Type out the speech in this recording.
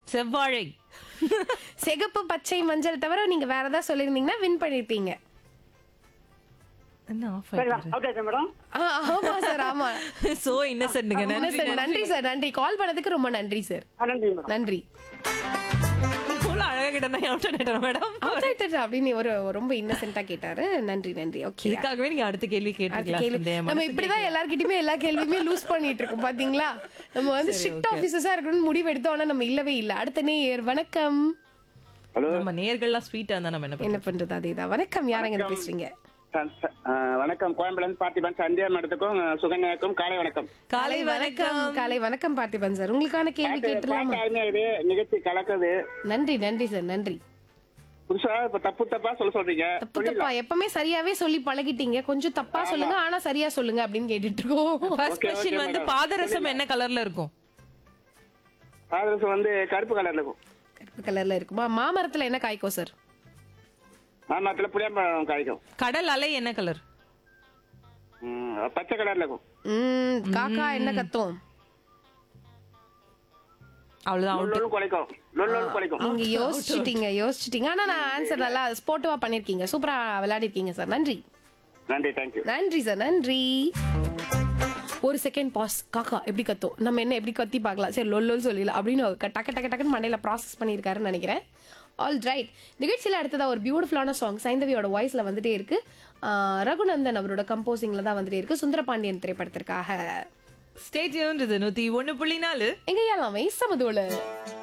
செவ்வாழை சிகப்பு பச்சை மஞ்சள் தவிர நீங்க வேற ஏதாவது சொல்லியிருந்தீங்கன்னா வின் பண்ணிருப்பீங்க என்ன ஆஃப் சரி அவுட் ஆயிட்டேன் மேடம் ஆ, ஆமா சார் ஆமா சோ இன்னசென்ட்ங்க என்ன நன்றி சார் நன்றி சார் நன்றி கால் பண்ணதுக்கு ரொம்ப நன்றி சார் ஆ, நன்றி மேடம் நன்றி இவ்வளவு அழகா கிட்ட அவுட் ஆயிட்டேன் மேடம் Out ஆயிட்டாரு அப்படின்னு ஒரு ரொம்ப இன்னசென்ட்டா கேட்டாரு நன்றி நன்றி ஓகே இதுக்காகவே நீங்க அடுத்த கேள்வி கேட்டுக்கலாம் நம்ம இப்படிதான் எல்லார்கிட்டயுமே எல்லா கேள்வியுமே லூஸ் பண்ணிட்டு இருக்கோம் பாத்தீங்களா நம்ம வந்து ஸ்ட்ரிக்ட் ஆபீசர்ஸா இருக்கணும்னு முடிவு எடுத்தோம் ஆனா நம்ம இல்லவே இல்ல அடுத்த நேயர் வணக்கம் ஹலோ நம்ம நேர்கள்லாம் ஸ்வீட்டா இருந்தா நம்ம என்ன பண்ணுவோம் என்ன பண்றது அதேதான் வணக்கம் யாரங்க இருந்து பேசுறீங்க ச- ச- ஆ, வணக்கம் கோயம்புலேருந்து பார்த்திபன் சந்தியா மேடத்துக்கும் சுகன்யாக்கும் காலை வணக்கம் காலை வணக்கம் காலை வணக்கம் பார்த்திபன் சார் உங்களுக்கான கேள்வி கேட்டுலாமா பாட்டு அருமையா இருக்குது நிகழ்ச்சி கலக்குது நன்றி நன்றி சார் நன்றி புதுசா இப்ப தப்பு தப்பா சொல்ல சொல்றீங்க தப்பு தப்பா எப்பவுமே சரியாவே சொல்லி பழகிட்டீங்க கொஞ்சம் தப்பா சொல்லுங்க ஆனா சரியா சொல்லுங்க அப்படின்னு கேட்டுட்டு இருக்கோம் ஃபர்ஸ்ட் Okay, கொஸ்டின் okay, வந்து madam. பாதரசம் என்ன கலர்ல இருக்கும் பாதரசம் வந்து கருப்பு கலர்ல இருக்கும் கருப்பு கலர்ல இருக்குமா மாமரத்துல என்ன காய்க்கும் சார் மாமரத்துல புளியம்பழம் காய்க்கும் கடல் அலை என்ன கலர் ம், பச்சை கலர்ல இருக்கும் ம் காக்கா என்ன கத்தும் அவ்வளவுதான் out. லொல்லு குலைக்கும் லொல்லு குலைக்கும் நீங்க யோசிச்சிட்டீங்க யோசிச்சிட்டீங்க ஆனா நான் ஆன்சர் நல்லா ஸ்போர்ட்டிவா பண்ணிருக்கீங்க சூப்பரா விளையாடிருக்கீங்க சார் நன்றி நன்றி தேங்க்யூ நன்றி சார் நன்றி ஒரு செகண்ட் பாஸ் காக்கா எப்படி கத்தும் நம்ம என்ன எப்படி கத்தி பார்க்கலாம் சரி லொல்லோல் சொல்லிடலாம் அப்படின்னு அவர் டக்கு டக்கு டக்குன்னு மண்டையில ப்ராசஸ் பண்ணியிருக்காருன்னு நினைக்கிறேன் ஆல் ரைட் நிகழ்ச்சியில் அடுத்ததா ஒரு பியூட்டிஃபுல்லான சாங் சைந்தவியோட வாய்ஸ்ல வந்துட்டே இருக்கு ஆஹ் ரகுநந்தன் அவரோட கம்போசிங்ல தான் வந்துட்டே இருக்கு சுந்தரபாண்டியன் திரைப்படத்திற்காக Stay tuned இது நூத்தி ஒண்ணு புள்ளி நாலு எங்க ஏழாமை சமதோல